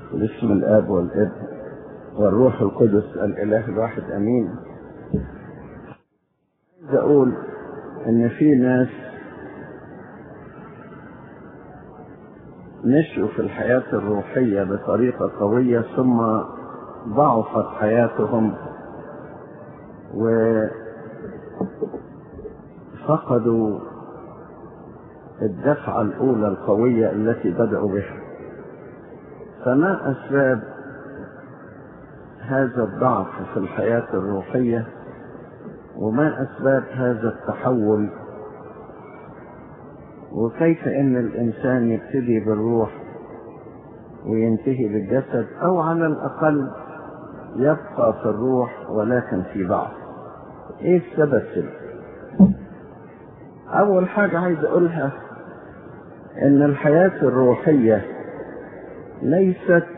باسم الاب والابن والروح القدس الاله الواحد امين عايز اقول ان في ناس نشأوا في الحياة الروحية بطريقة قوية ثم ضعفت حياتهم وفقدوا الدفعة الأولى القوية التي بدأوا بها فما أسباب هذا الضعف في الحياة الروحية وما أسباب هذا التحول وكيف ان الانسان يبتدي بالروح وينتهي بالجسد او على الاقل يبقى في الروح ولكن في ضعف ايه السبب كده اول حاجة عايز اقولها ان الحياة الروحية ليست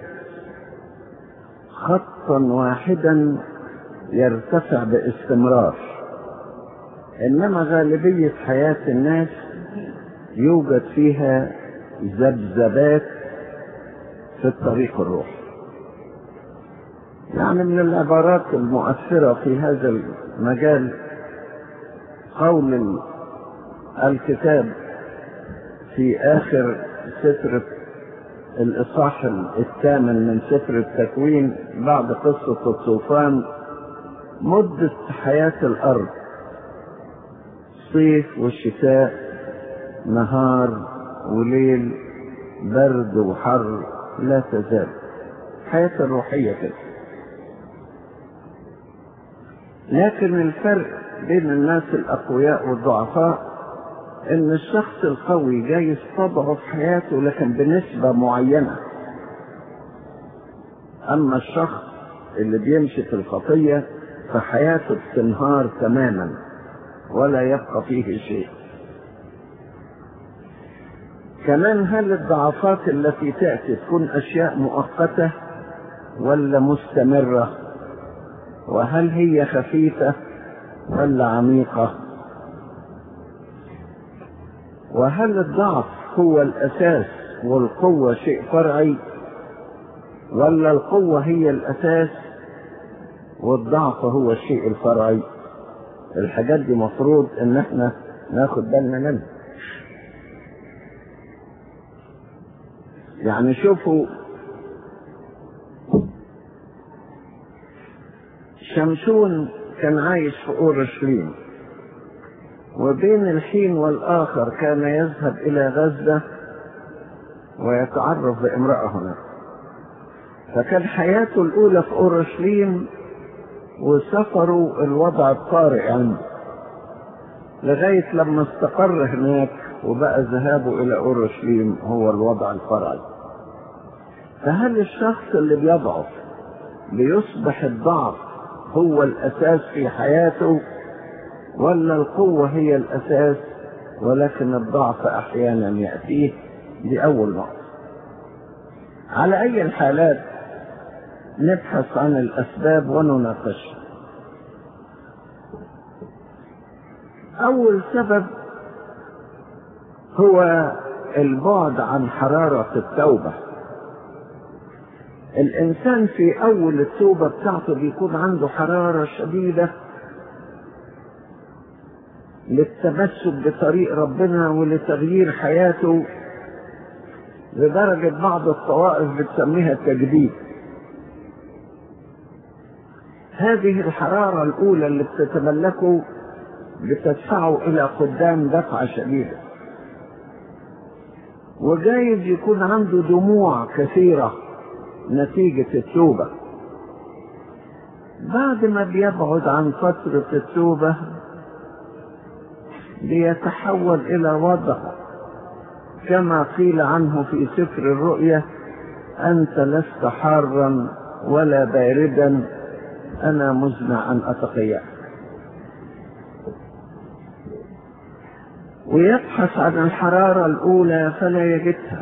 خطا واحدا يرتفع باستمرار انما غالبية حياة الناس يوجد فيها ذبذبات في الطريق الروحي يعني من العبارات المؤثرة في هذا المجال قول الكتاب في آخر ستر الإصحاح الثامن من سفر التكوين بعد قصة الطوفان مدة حياة الأرض الصيف والشتاء نهار وليل برد وحر لا تزال حياة الروحية كده لكن الفرق بين الناس الأقوياء والضعفاء إن الشخص القوي جايز تضعف حياته لكن بنسبة معينة أما الشخص اللي بيمشي في الخطية فحياته بتنهار تماما ولا يبقى فيه شيء كمان هل الضعفات التي تأتي تكون أشياء مؤقتة ولا مستمرة وهل هي خفيفة ولا عميقة وهل الضعف هو الأساس والقوة شيء فرعي ولا القوة هي الأساس والضعف هو الشيء الفرعي الحاجات دي مفروض ان احنا ناخد بالنا منها يعني شوفوا شمشون كان عايش في اورشليم وبين الحين والاخر كان يذهب الى غزه ويتعرف بامراه هناك فكان حياته الاولى في اورشليم وسفروا الوضع الطارئ عنده لغايه لما استقر هناك وبقى ذهابه الى اورشليم هو الوضع الفرعي فهل الشخص اللي بيضعف بيصبح الضعف هو الاساس في حياته ولا القوه هي الاساس ولكن الضعف احيانا ياتيه دي اول نقطه على اي الحالات نبحث عن الاسباب ونناقشها اول سبب هو البعد عن حرارة التوبة الإنسان في أول التوبة بتاعته بيكون عنده حرارة شديدة للتمسك بطريق ربنا ولتغيير حياته لدرجة بعض الطوائف بتسميها التجديد هذه الحرارة الأولى اللي بتتملكه بتدفعه إلى قدام دفعة شديدة وجايز يكون عنده دموع كثيرة نتيجة التوبة بعد ما بيبعد عن فترة التوبة بيتحول إلى وضع كما قيل عنه في سفر الرؤيا أنت لست حارا ولا باردا أنا مزمع أن أتقيأ ويبحث عن الحرارة الأولى فلا يجدها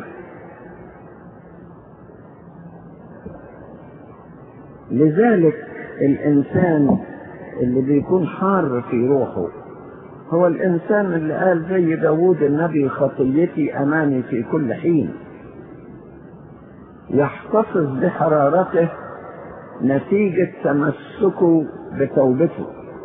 لذلك الإنسان اللي بيكون حار في روحه هو الإنسان اللي قال زي داود النبي خطيتي أمامي في كل حين يحتفظ بحرارته نتيجة تمسكه بتوبته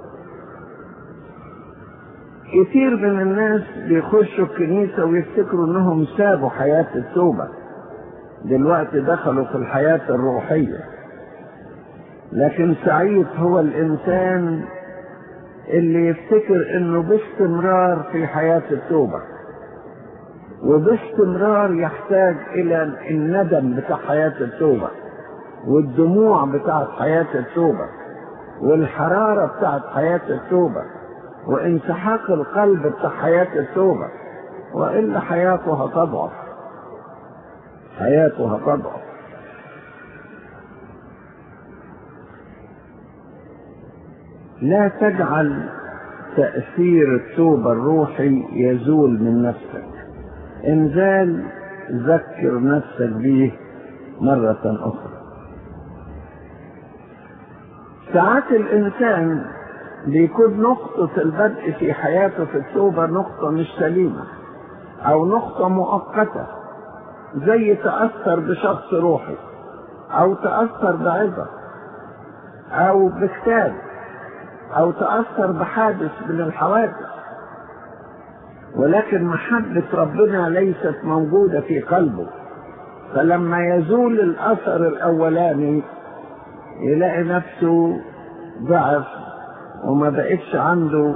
كتير من الناس بيخشوا الكنيسة ويفتكروا انهم سابوا حياة التوبة دلوقتي دخلوا في الحياة الروحية لكن سعيد هو الانسان اللي يفتكر انه باستمرار في حياة التوبة وباستمرار يحتاج الى الندم بتاع حياة التوبة والدموع بتاعت حياة التوبة والحرارة بتاعت حياة التوبة وانسحاق القلب بتاع حياة التوبة وإلا حياته هتضعف حياته هتضعف لا تجعل تأثير التوبة الروحي يزول من نفسك إن زال ذكر نفسك به مرة أخرى ساعات الإنسان بيكون نقطة البدء في حياته في التوبة نقطة مش سليمة أو نقطة مؤقتة زي تأثر بشخص روحي أو تأثر بعظة أو بكتاب أو تأثر بحادث من الحوادث ولكن محبة ربنا ليست موجودة في قلبه فلما يزول الأثر الأولاني يلاقي نفسه ضعف وما بقتش عنده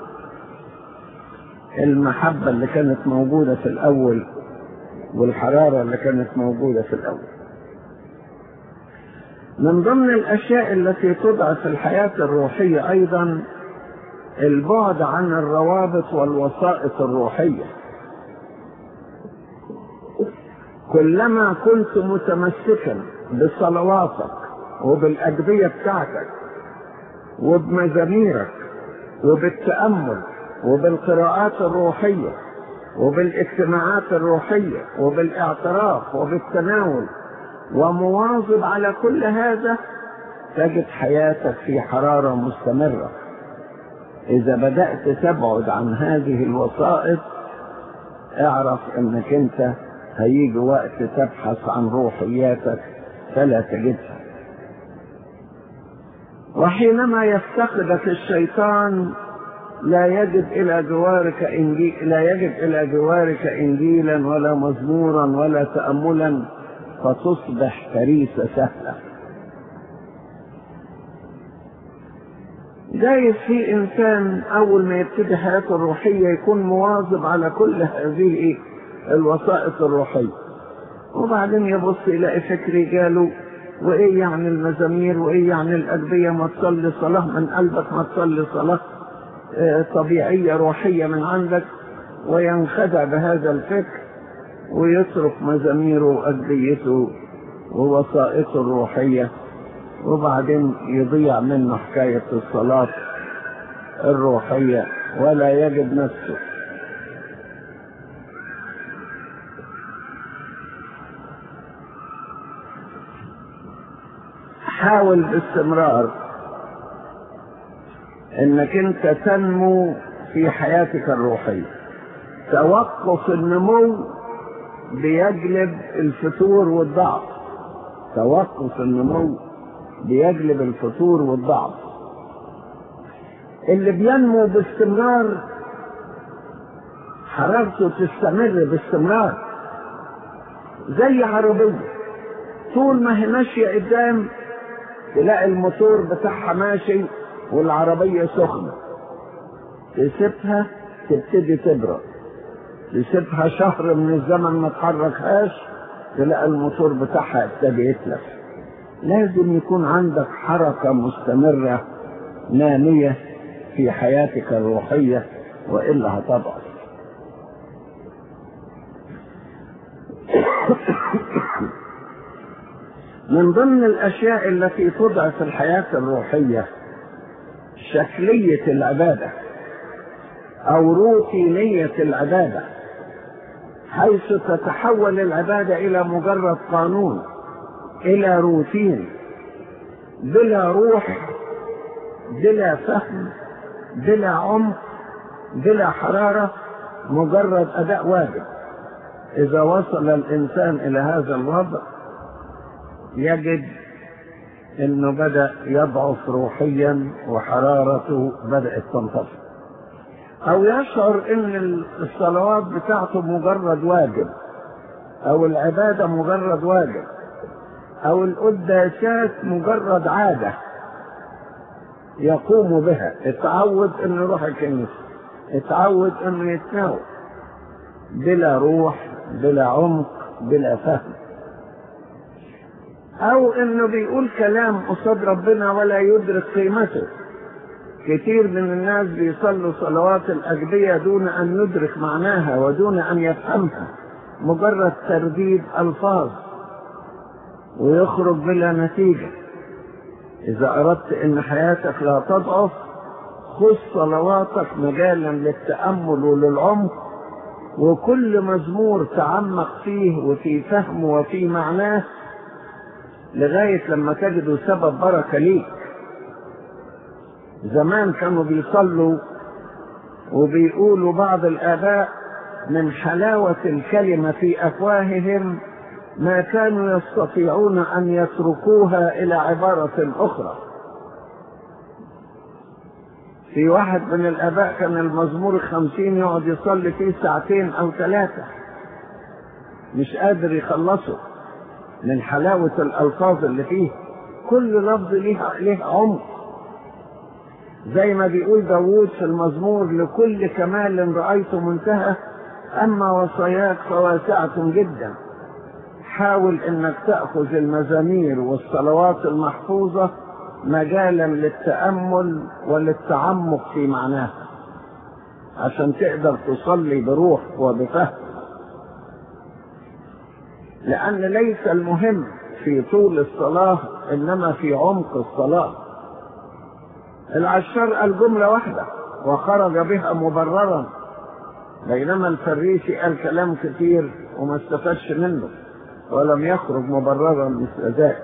المحبة اللي كانت موجودة في الأول والحرارة اللي كانت موجودة في الأول من ضمن الأشياء التي تضعف الحياة الروحية أيضا البعد عن الروابط والوسائط الروحية كلما كنت متمسكا بصلواتك وبالأدبية بتاعتك وبمزاميرك وبالتأمل وبالقراءات الروحية وبالاجتماعات الروحية وبالاعتراف وبالتناول ومواظب على كل هذا تجد حياتك في حرارة مستمرة إذا بدأت تبعد عن هذه الوسائط اعرف انك انت هيجي وقت تبحث عن روحياتك فلا تجدها وحينما يفتقدك الشيطان لا يجد إلى جوارك إنجيل لا يجد إلى جوارك إنجيلا ولا مزمورا ولا تأملا فتصبح فريسة سهلة جايز في إنسان أول ما يبتدي حياته الروحية يكون مواظب على كل هذه الوسائط الروحية وبعدين يبص يلاقي فكري جاله وإيه يعني المزامير وإيه يعني الأدبية ما تصلي صلاة من قلبك ما تصلي صلاة طبيعية روحية من عندك وينخدع بهذا الفكر ويترك مزاميره وأدبيته ووسائطه الروحية وبعدين يضيع منه حكاية الصلاة الروحية ولا يجد نفسه حاول باستمرار انك انت تنمو في حياتك الروحية توقف النمو بيجلب الفتور والضعف توقف النمو بيجلب الفتور والضعف اللي بينمو باستمرار حرارته تستمر باستمرار زي عربية طول ما هي ماشية قدام تلاقي الموتور بتاعها ماشي والعربية سخنة تسيبها تبتدي تبرد تسيبها شهر من الزمن ما تحركهاش تلاقي الموتور بتاعها ابتدي يتلف لازم يكون عندك حركة مستمرة نامية في حياتك الروحية وإلا هتضعف من ضمن الأشياء التي تضعف الحياة الروحية شكلية العبادة أو روتينية العبادة حيث تتحول العبادة إلى مجرد قانون إلى روتين بلا روح بلا فهم بلا عمق بلا حرارة مجرد أداء واجب إذا وصل الإنسان إلى هذا الوضع يجد انه بدأ يضعف روحيا وحرارته بدأت تنطفئ او يشعر ان الصلوات بتاعته مجرد واجب او العبادة مجرد واجب او القداسات مجرد عادة يقوم بها اتعود انه يروح الكنيسة اتعود انه يتناول بلا روح بلا عمق بلا فهم او انه بيقول كلام قصاد ربنا ولا يدرك قيمته كثير من الناس بيصلوا صلوات الاجبيه دون ان يدرك معناها ودون ان يفهمها مجرد ترديد الفاظ ويخرج بلا نتيجه اذا اردت ان حياتك لا تضعف خذ صلواتك مجالا للتامل وللعمق وكل مزمور تعمق فيه وفي فهمه وفي معناه لغاية لما تجدوا سبب بركة ليك زمان كانوا بيصلوا وبيقولوا بعض الآباء من حلاوة الكلمة في أفواههم ما كانوا يستطيعون أن يتركوها إلى عبارة أخرى في واحد من الآباء كان المزمور الخمسين يقعد يصلي فيه ساعتين أو ثلاثة مش قادر يخلصه من حلاوة الألفاظ اللي فيه كل لفظ ليه ليه عمق زي ما بيقول داوود في المزمور لكل كمال رأيت منتهى أما وصاياك فواسعة جدا حاول انك تأخذ المزامير والصلوات المحفوظة مجالا للتأمل وللتعمق في معناها عشان تقدر تصلي بروح وبفهم لأن ليس المهم في طول الصلاة إنما في عمق الصلاة العشار قال جملة واحدة وخرج بها مبررا بينما الفريسي قال كلام كتير وما استفادش منه ولم يخرج مبررا مثل ذاك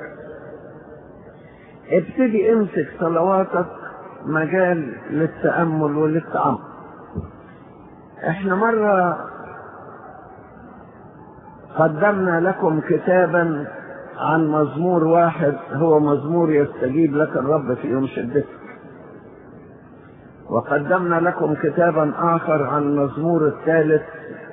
ابتدي امسك صلواتك مجال للتأمل وللتعمق احنا مرة قدمنا لكم كتابا عن مزمور واحد هو مزمور يستجيب لك الرب في يوم شدتك وقدمنا لكم كتابا آخر عن المزمور الثالث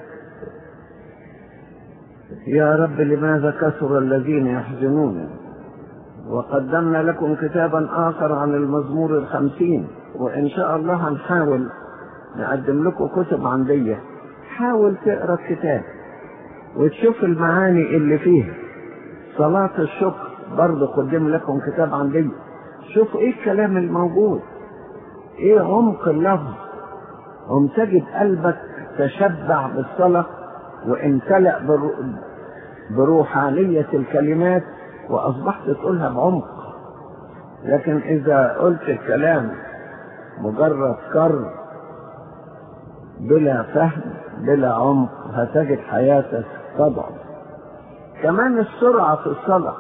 يا رب لماذا كثر الذين يحزنون وقدمنا لكم كتابا آخر عن المزمور الخمسين وإن شاء الله هنحاول نقدم لكم كتب عندية حاول تقرأ الكتاب وتشوف المعاني اللي فيها صلاة الشكر برضه قدم لكم كتاب عندي شوف ايه الكلام الموجود ايه عمق اللفظ هم تجد قلبك تشبع بالصلاة وامتلأ بروحانية الكلمات وأصبحت تقولها بعمق لكن إذا قلت الكلام مجرد كر بلا فهم بلا عمق هتجد حياتك تضعف كمان السرعة في الصلاة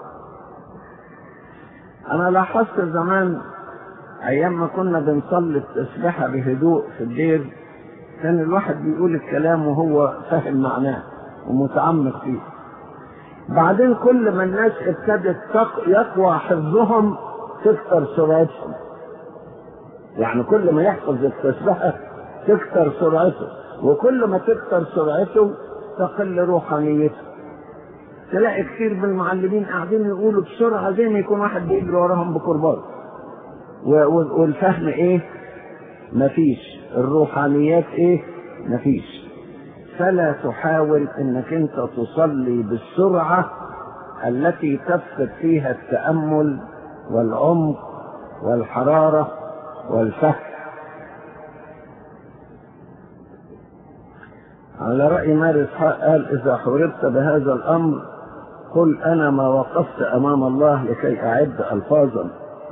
أنا لاحظت زمان أيام ما كنا بنصلي التسبيحة بهدوء في الدير كان الواحد بيقول الكلام وهو فاهم معناه ومتعمق فيه بعدين كل ما الناس ابتدت يقوى حفظهم تكثر سرعتهم يعني كل ما يحفظ التسبيحة تكثر سرعته وكل ما تكثر سرعته تقل روحانيته تلاقي كثير من المعلمين قاعدين يقولوا بسرعة زي ما يكون واحد بيجري وراهم بكرباج والفهم ايه مفيش الروحانيات ايه مفيش فلا تحاول انك انت تصلي بالسرعة التي تفقد فيها التأمل والعمق والحرارة والفهم على رأي ماري إسحاق قال إذا حوربت بهذا الأمر قل أنا ما وقفت أمام الله لكي أعد ألفاظا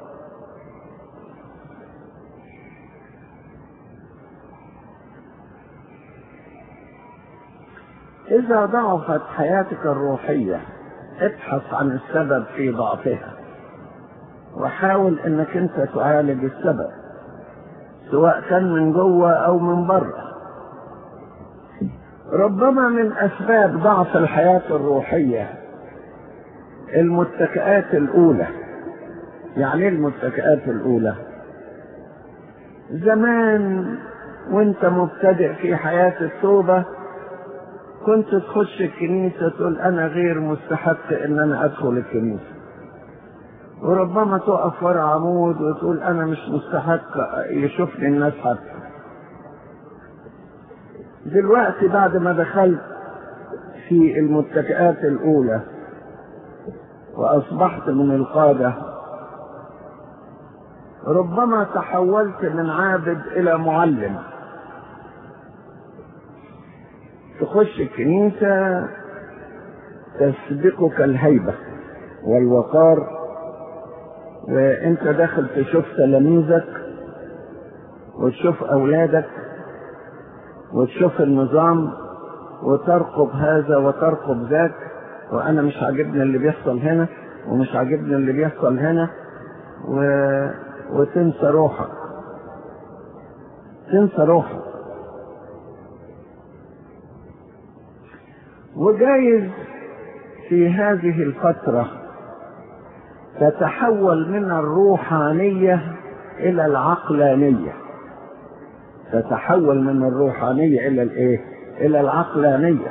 إذا ضعفت حياتك الروحية ابحث عن السبب في ضعفها وحاول انك انت تعالج السبب سواء كان من جوه او من بره ربما من اسباب ضعف الحياة الروحية المتكئات الأولى يعني ايه المتكئات الأولى زمان وانت مبتدئ في حياة التوبة كنت تخش الكنيسة تقول أنا غير مستحق إن أنا أدخل الكنيسة وربما تقف ورا عمود وتقول أنا مش مستحق يشوفني الناس حتى دلوقتي بعد ما دخلت في المتكئات الأولى وأصبحت من القادة ربما تحولت من عابد إلى معلم تخش الكنيسة تسبقك الهيبة والوقار وانت داخل تشوف تلاميذك وتشوف اولادك وتشوف النظام وترقب هذا وترقب ذاك وانا مش عاجبني اللي بيحصل هنا ومش عاجبني اللي بيحصل هنا و... وتنسى روحك تنسى روحك وجايز في هذه الفترة تتحول من الروحانية إلى العقلانية تتحول من الروحانية إلى الإيه؟ إلى العقلانية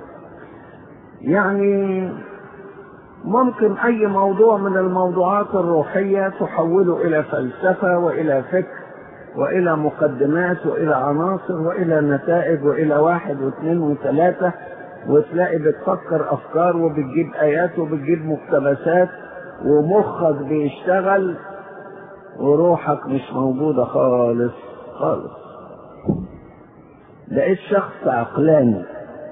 يعني ممكن أي موضوع من الموضوعات الروحية تحوله إلى فلسفة وإلى فكر وإلى مقدمات وإلى عناصر وإلى نتائج وإلى واحد واثنين وثلاثة وتلاقي بتفكر أفكار وبتجيب آيات وبتجيب مقتبسات ومخك بيشتغل وروحك مش موجودة خالص خالص لقيت شخص عقلاني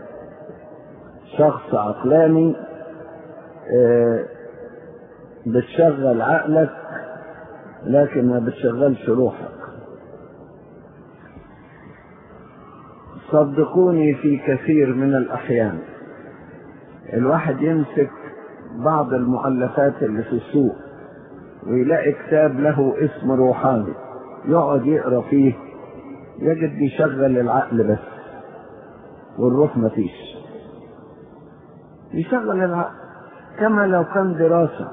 شخص عقلاني اه بتشغل عقلك لكن ما بتشغلش روحك صدقوني في كثير من الأحيان الواحد يمسك بعض المؤلفات اللي في السوق ويلاقي كتاب له اسم روحاني يقعد يقرا فيه يجد بيشغل العقل بس والروح مفيش يشغل العقل كما لو كان دراسة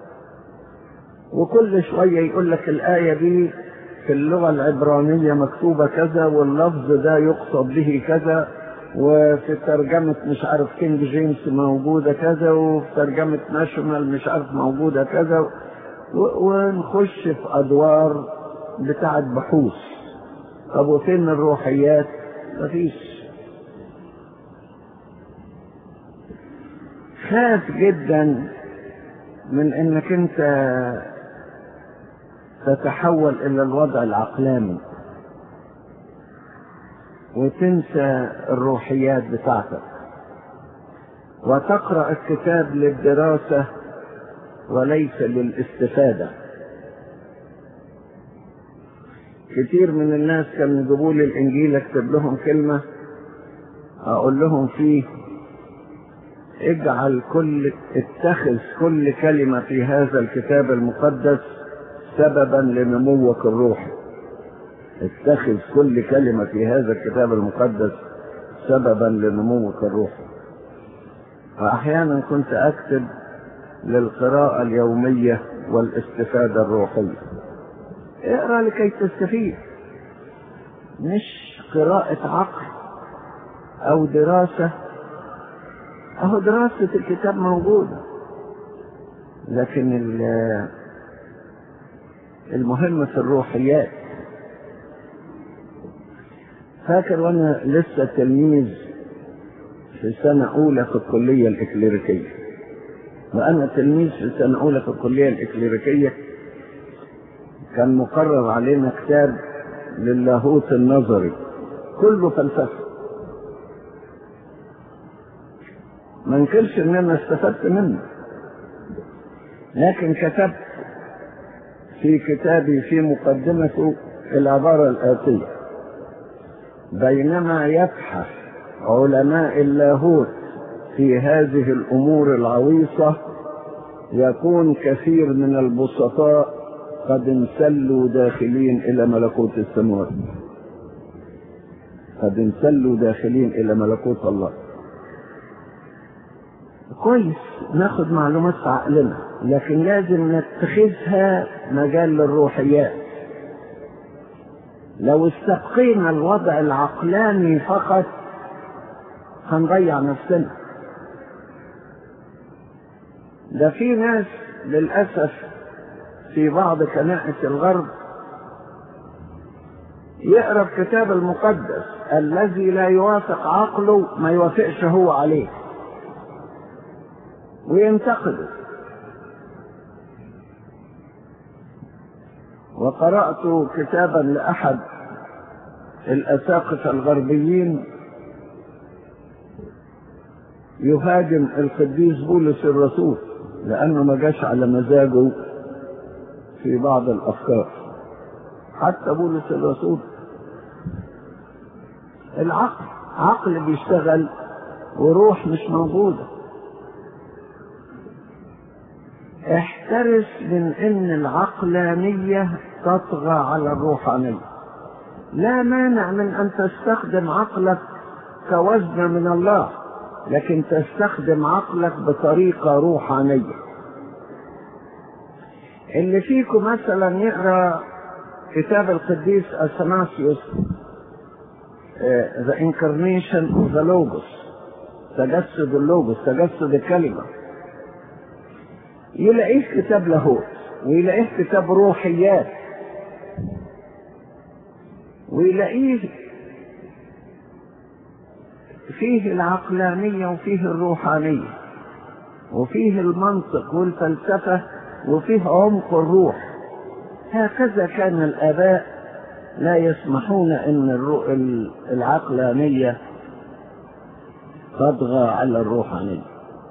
وكل شوية يقول لك الآية دي في اللغة العبرانية مكتوبة كذا واللفظ ده يقصد به كذا وفي ترجمة مش عارف كينج جيمس موجودة كذا وفي ترجمة ناشونال مش عارف موجودة كذا ونخش في أدوار بتاعة بحوث طب وفين الروحيات؟ مفيش خاف جدا من انك انت تتحول الى الوضع العقلاني وتنسى الروحيات بتاعتك وتقرا الكتاب للدراسه وليس للاستفاده كتير من الناس كانوا يجيبوا لي الانجيل اكتب لهم كلمه اقول لهم فيه اجعل كل اتخذ كل كلمه في هذا الكتاب المقدس سببا لنموك الروحي اتخذ كل كلمة في هذا الكتاب المقدس سببا لنموك الروحي وأحيانا كنت أكتب للقراءة اليومية والاستفادة الروحية اقرأ لكي تستفيد مش قراءة عقل أو دراسة أهو دراسة الكتاب موجودة لكن المهم في الروحيات فاكر وانا لسه تلميذ في سنة أولى في الكلية الإكليريكية وأنا تلميذ في سنة أولى في الكلية الإكليريكية كان مقرر علينا كتاب للاهوت النظري كله فلسفة ما انكرش ان انا استفدت منه لكن كتبت في كتابي في مقدمته العبارة الآتية بينما يبحث علماء اللاهوت في هذه الأمور العويصة يكون كثير من البسطاء قد انسلوا داخلين إلى ملكوت السماوات قد انسلوا داخلين إلى ملكوت الله كويس ناخد معلومات في عقلنا لكن لازم نتخذها مجال للروحيات لو استبقينا الوضع العقلاني فقط هنضيع نفسنا ده في ناس للأسف في بعض كنائس الغرب يقرا الكتاب المقدس الذي لا يوافق عقله ما يوافقش هو عليه وينتقده وقرأت كتابا لأحد الأساقفة الغربيين يهاجم القديس بولس الرسول لأنه ما جاش على مزاجه في بعض الأفكار حتى بولس الرسول العقل عقل بيشتغل وروح مش موجودة احترس من ان العقلانية تطغى على الروحانية لا مانع من ان تستخدم عقلك كوزن من الله لكن تستخدم عقلك بطريقة روحانية اللي فيكم مثلا يقرأ كتاب القديس اثناسيوس ذا انكارنيشن اوف ذا لوجوس تجسد اللوجوس تجسد الكلمة يلاقيه كتاب لاهوت ويلاقيه كتاب روحيات ويلاقيه فيه العقلانية وفيه الروحانية وفيه المنطق والفلسفة وفيه عمق الروح هكذا كان الآباء لا يسمحون أن العقلانية تطغى على الروحانية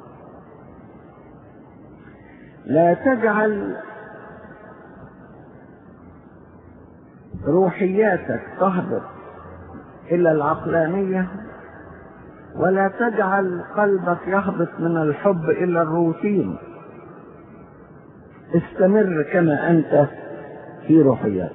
لا تجعل روحياتك تهبط إلى العقلانية ولا تجعل قلبك يهبط من الحب إلى الروتين استمر كما أنت في روحياتك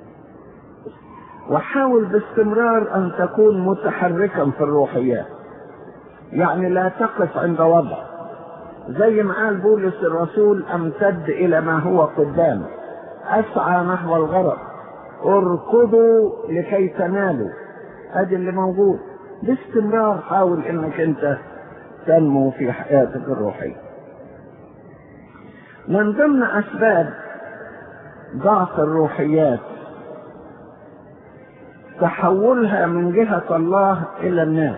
وحاول باستمرار أن تكون متحركا في الروحيات يعني لا تقف عند وضع زي ما قال بولس الرسول امتد الى ما هو قدامه اسعى نحو الغرض اركضوا لكي تنالوا ادي اللي موجود باستمرار حاول انك انت تنمو في حياتك الروحيه من ضمن اسباب ضعف الروحيات تحولها من جهه الله الى الناس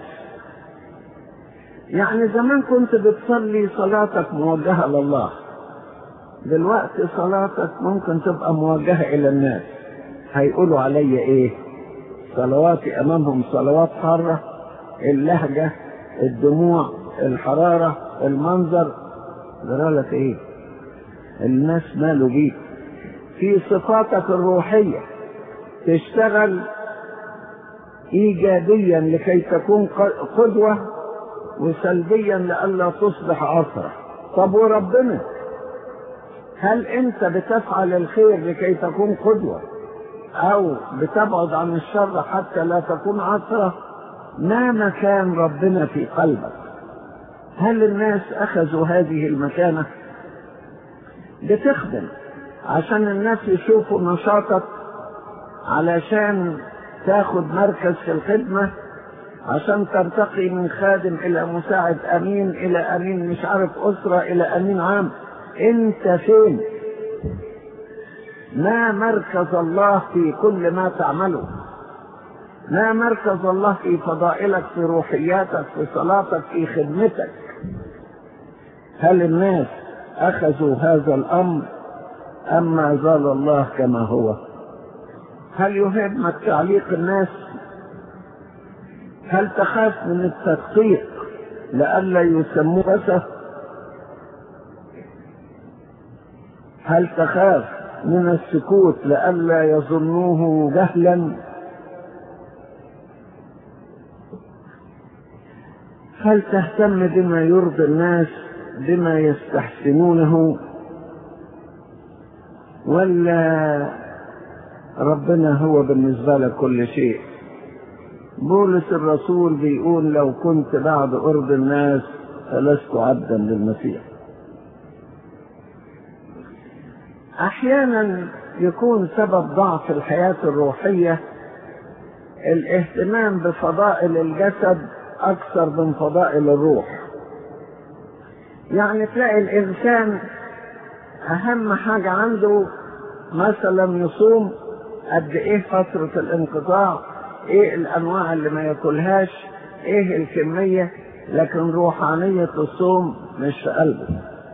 يعني زمان كنت بتصلي صلاتك موجهة لله دلوقتي صلاتك ممكن تبقى موجهة إلى الناس هيقولوا علي إيه صلواتي أمامهم صلوات حارة اللهجة الدموع الحرارة المنظر جرالك إيه الناس مالوا بيك في صفاتك الروحية تشتغل إيجابيا لكي تكون قدوة وسلبيا لئلا تصبح عصرة طب وربنا هل انت بتفعل الخير لكي تكون قدوة او بتبعد عن الشر حتى لا تكون عصرة ما مكان ربنا في قلبك هل الناس اخذوا هذه المكانة بتخدم عشان الناس يشوفوا نشاطك علشان تاخد مركز في الخدمه عشان ترتقي من خادم الى مساعد امين الى امين مش عارف اسره الى امين عام انت فين ما مركز الله في كل ما تعمله ما مركز الله في فضائلك في روحياتك في صلاتك في خدمتك هل الناس اخذوا هذا الامر ام ما زال الله كما هو هل يهمك تعليق الناس هل تخاف من التدقيق لئلا يسموه بسه هل تخاف من السكوت لئلا يظنوه جهلا هل تهتم بما يرضي الناس بما يستحسنونه ولا ربنا هو بالنسبة لك كل شيء بولس الرسول بيقول لو كنت بعد قرب الناس فلست عبدا للمسيح احيانا يكون سبب ضعف الحياة الروحية الاهتمام بفضائل الجسد اكثر من فضائل الروح يعني تلاقي الانسان اهم حاجة عنده مثلا يصوم قد ايه فترة الانقطاع ايه الانواع اللي ما ياكلهاش ايه الكمية لكن روحانية الصوم مش في قلبه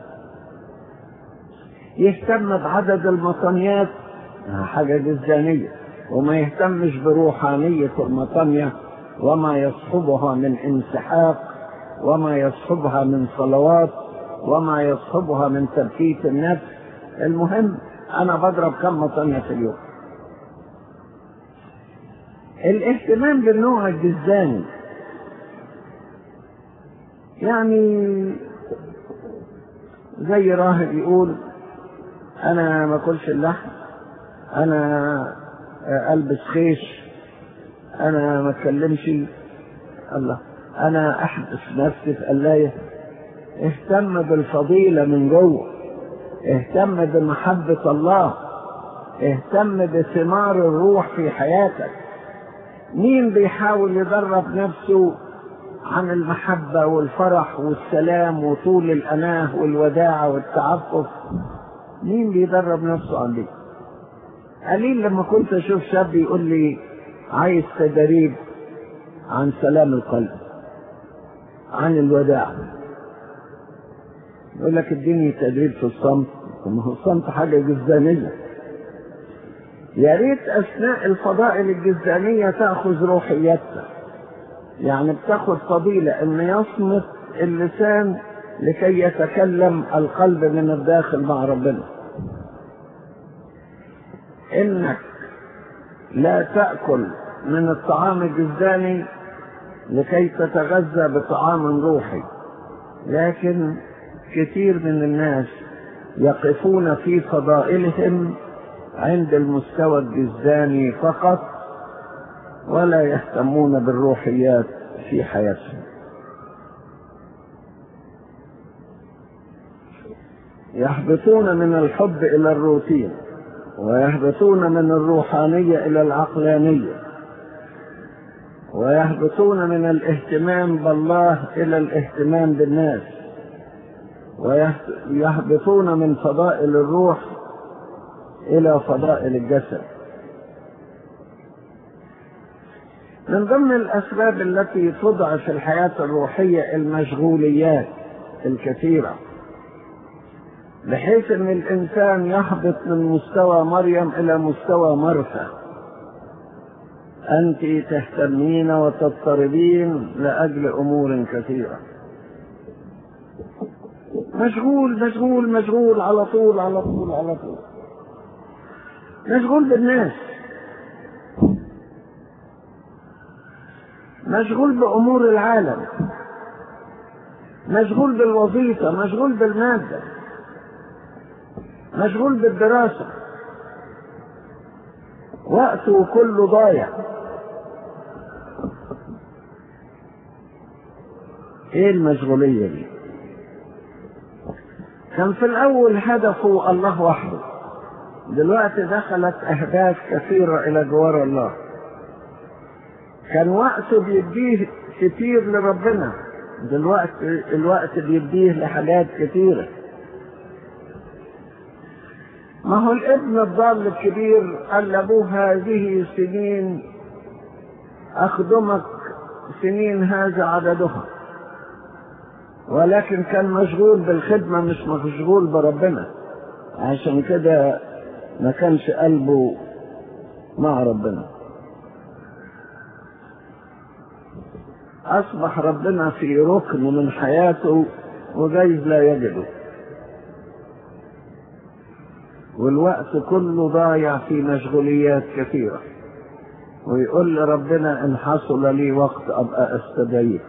يهتم بعدد المطنيات حاجة جزانية وما يهتمش بروحانية المطنية وما يصحبها من انسحاق وما يصحبها من صلوات وما يصحبها من تبكيت النفس المهم انا بضرب كم مطنية في اليوم الاهتمام بالنوع الجزاني يعني زي راهب يقول انا ما اكلش اللحم انا البس خيش انا ما اتكلمش الله انا احبس نفسي في قلايه اهتم بالفضيله من جوه اهتم بمحبه الله اهتم بثمار الروح في حياتك مين بيحاول يدرب نفسه عن المحبة والفرح والسلام وطول الأناه والوداعة والتعفف مين بيدرب نفسه عن دي قليل لما كنت أشوف شاب يقول لي عايز تدريب عن سلام القلب عن الوداع يقول لك اديني تدريب في الصمت ما هو الصمت حاجة جزانية يا ريت أثناء الفضائل الجزانية تأخذ روحيتها يعني بتاخد فضيلة ان يصمت اللسان لكي يتكلم القلب من الداخل مع ربنا انك لا تأكل من الطعام الجزاني لكي تتغذى بطعام روحي لكن كثير من الناس يقفون في فضائلهم عند المستوى الجزاني فقط ولا يهتمون بالروحيات في حياتهم يحبطون من الحب الى الروتين ويهبطون من الروحانيه الى العقلانيه ويهبطون من الاهتمام بالله الى الاهتمام بالناس ويهبطون من فضائل الروح الى فضائل الجسد من ضمن الأسباب التي تضعف الحياة الروحية المشغوليات الكثيرة بحيث أن الإنسان يهبط من مستوى مريم إلى مستوى مرثى أنت تهتمين وتضطربين لأجل أمور كثيرة مشغول مشغول مشغول على طول على طول على طول مشغول بالناس مشغول بأمور العالم مشغول بالوظيفة مشغول بالمادة مشغول بالدراسة وقته كله ضايع ايه المشغولية دي كان في الاول هدفه الله وحده دلوقتي دخلت اهداف كثيرة الى جوار الله كان وقته بيديه كتير لربنا دلوقتي الوقت بيديه لحاجات كتيرة ما هو الابن الضال الكبير قال لابوه هذه سنين اخدمك سنين هذا عددها ولكن كان مشغول بالخدمة مش مشغول بربنا عشان كده ما كانش قلبه مع ربنا أصبح ربنا في ركن من حياته وجايز لا يجده والوقت كله ضايع في مشغوليات كثيرة ويقول لربنا إن حصل لي وقت أبقى أستدعيك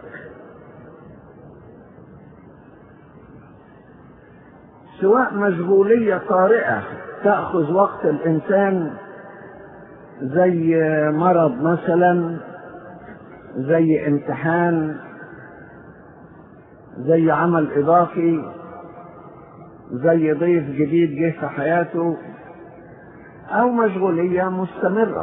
سواء مشغولية طارئة تأخذ وقت الإنسان زي مرض مثلا زي امتحان زي عمل إضافي زي ضيف جديد جه في حياته أو مشغولية مستمرة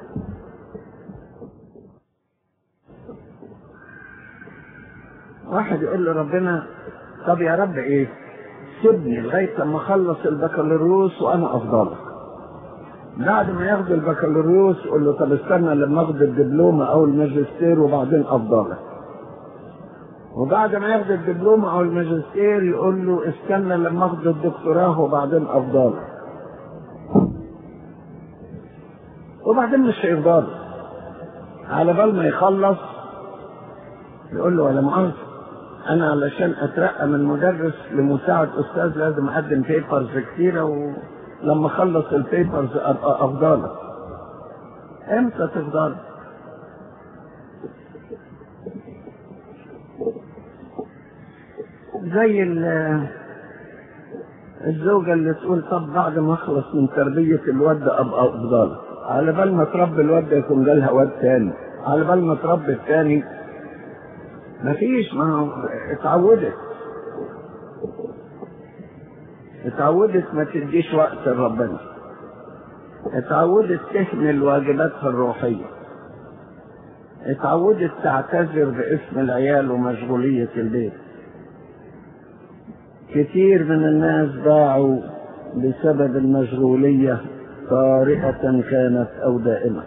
واحد يقول له ربنا طب يا رب ايه سيبني لغاية لما اخلص البكالوريوس وانا افضلك بعد ما ياخد البكالوريوس قول له طب استنى لما اخد الدبلومة او الماجستير وبعدين افضلك وبعد ما ياخد الدبلومة او الماجستير يقول له استنى لما اخد الدكتوراه وبعدين افضلك وبعدين مش هيفضل على بال ما يخلص يقول له ولا مؤاخذة انا علشان اترقى من مدرس لمساعد استاذ لازم اقدم بيبرز كتيره ولما اخلص البيبرز ابقى افضلك امتى تفضل زي الزوجة اللي تقول طب بعد ما اخلص من تربية الواد ده ابقى افضلك على بال ما تربي الواد ده يكون جالها واد تاني على بال ما تربي التاني مفيش ما اتعودت اتعودت ما تديش وقت لربنا اتعودت تهمل واجباتها الروحية اتعودت تعتذر باسم العيال ومشغولية البيت كثير من الناس ضاعوا بسبب المشغولية طارئة كانت أو دائمة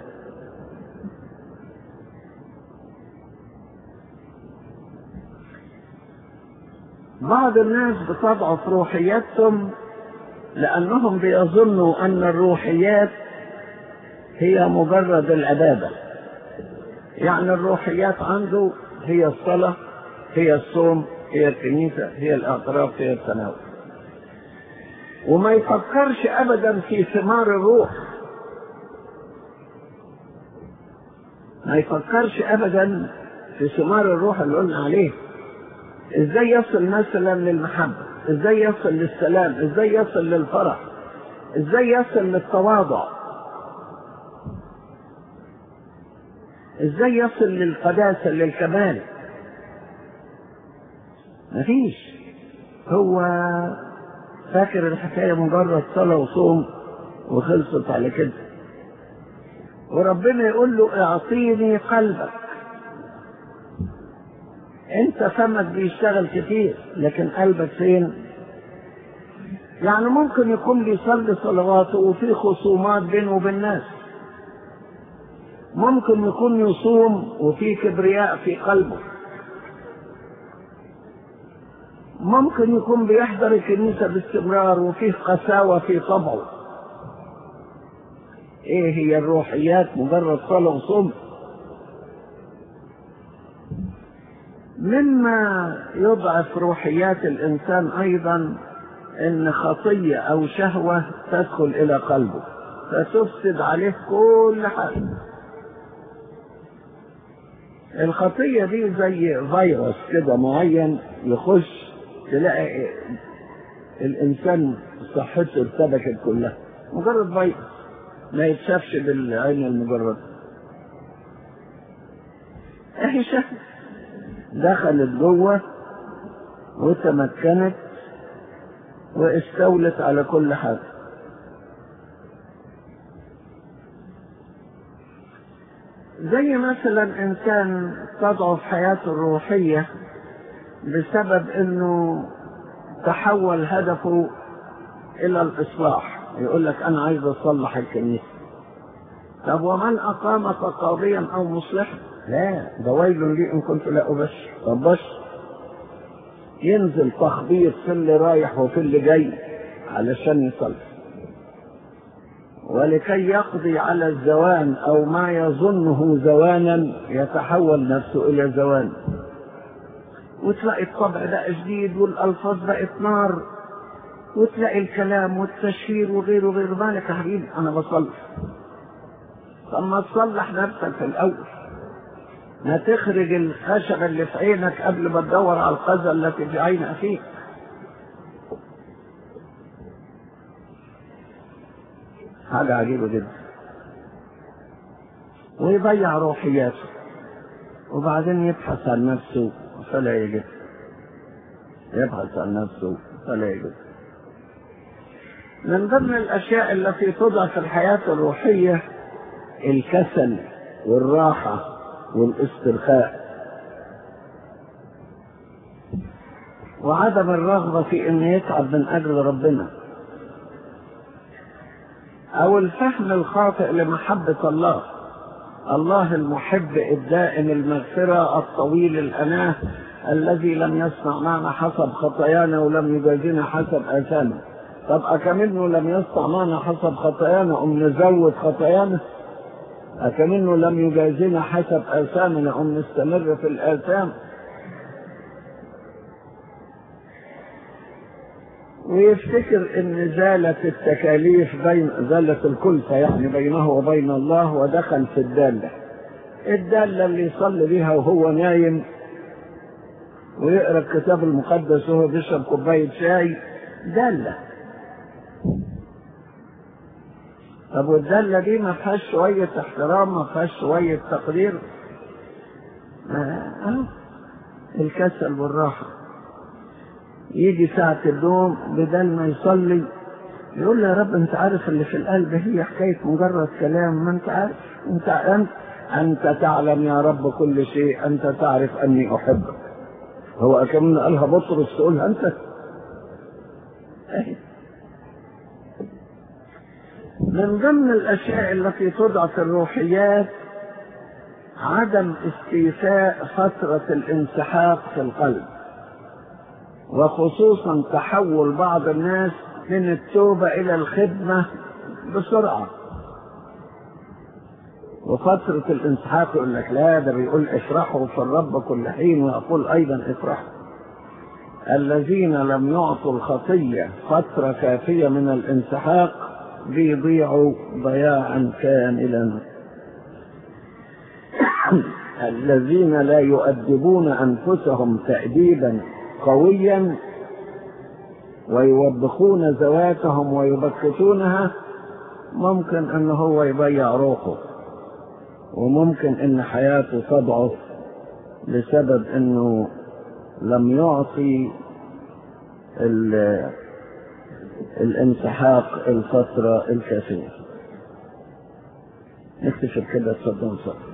بعض الناس بتضعف روحياتهم لأنهم بيظنوا أن الروحيات هي مجرد العبادة يعني الروحيات عنده هي الصلاة هي الصوم هي الكنيسة هي الاعتراف هي التناول وما يفكرش أبدا في ثمار الروح ما يفكرش أبدا في ثمار الروح اللي قلنا عليه ازاي يصل مثلا للمحبة ازاي يصل للسلام ازاي يصل للفرح ازاي يصل للتواضع ازاي يصل للقداسة للكمال مفيش هو فاكر الحكاية مجرد صلاة وصوم وخلصت على كده وربنا يقول له اعطيني قلبك انت فمك بيشتغل كتير لكن قلبك فين يعني ممكن يكون بيصلي صلواته وفي خصومات بينه وبين الناس ممكن يكون يصوم وفي كبرياء في قلبه ممكن يكون بيحضر الكنيسة باستمرار وفيه قساوة في طبعه ايه هي الروحيات مجرد صلاة وصوم مما يضعف روحيات الانسان ايضا ان خطية او شهوة تدخل الى قلبه فتفسد عليه كل حاجة الخطية دي زي فيروس كده معين يخش تلاقي الانسان صحته ارتبكت كلها مجرد فيروس ما يتشافش بالعين المجرد اهي شهوة دخلت جوه وتمكنت واستولت على كل حاجة زي مثلا انسان تضعف حياته الروحية بسبب انه تحول هدفه الى الاصلاح يقول لك انا عايز اصلح الكنيسة طب ومن اقامك قاضيا او مصلحا لا ده ويل لي ان كنت لا ابشر طب بشر ينزل تخبيط في اللي رايح وفي اللي جاي علشان يصلح ولكي يقضي على الزوان او ما يظنه زوانا يتحول نفسه الى زوان وتلاقي الطبع بقى جديد والالفاظ بقت نار وتلاقي الكلام والتشهير وغيره وغيره مالك يا حبيبي انا بصلح طب ما تصلح نفسك في الاول ما تخرج الخشبة اللي في عينك قبل ما تدور على القذى التي في عين أخيك حاجة عجيبة جدا ويضيع روحياته وبعدين يبحث عن نفسه فلا يجد يبحث عن نفسه فلا يجد من ضمن الأشياء التي تضعف الحياة الروحية الكسل والراحة والاسترخاء وعدم الرغبة في أن يتعب من أجل ربنا أو الفهم الخاطئ لمحبة الله الله المحب الدائم المغفرة الطويل الأناه الذي لم يصنع معنا حسب خطايانا ولم يجازينا حسب آثامنا طب أكمنه لم يصنع معنا حسب خطايانا أم نزود خطايانا أكمنه لم يجازينا حسب آثامنا أم نستمر في الآثام ويفتكر ان زالت التكاليف بين زالت الكلفة يعني بينه وبين الله ودخل في الدالة الدالة اللي يصلي بها وهو نايم ويقرا الكتاب المقدس وهو بيشرب كوباية شاي دالة طب والدالة دي ما فيهاش شوية احترام ما فيهاش شوية تقدير آه. الكسل والراحة يجي ساعة النوم بدل ما يصلي يقول له يا رب انت عارف اللي في القلب هي حكاية مجرد كلام ما انت عارف انت انت انت تعلم يا رب كل شيء انت تعرف اني احبك هو كمان قالها بطرس تقولها انت من ضمن الاشياء التي تضعف الروحيات عدم استيفاء فترة الانسحاق في القلب وخصوصا تحول بعض الناس من التوبة إلى الخدمة بسرعة وفترة الانسحاق يقول لك لا ده بيقول افرحوا في الرب كل حين ويقول أيضا افرحوا الذين لم يعطوا الخطية فترة كافية من الانسحاق بيضيعوا ضياعا كاملا الذين لا يؤدبون أنفسهم تأديبا قويا ويوبخون ذواتهم ويبكتونها ممكن ان هو يضيع روحه وممكن ان حياته تضعف بسبب انه لم يعطي الانسحاق الفترة الكافية نكتشف كده تصدق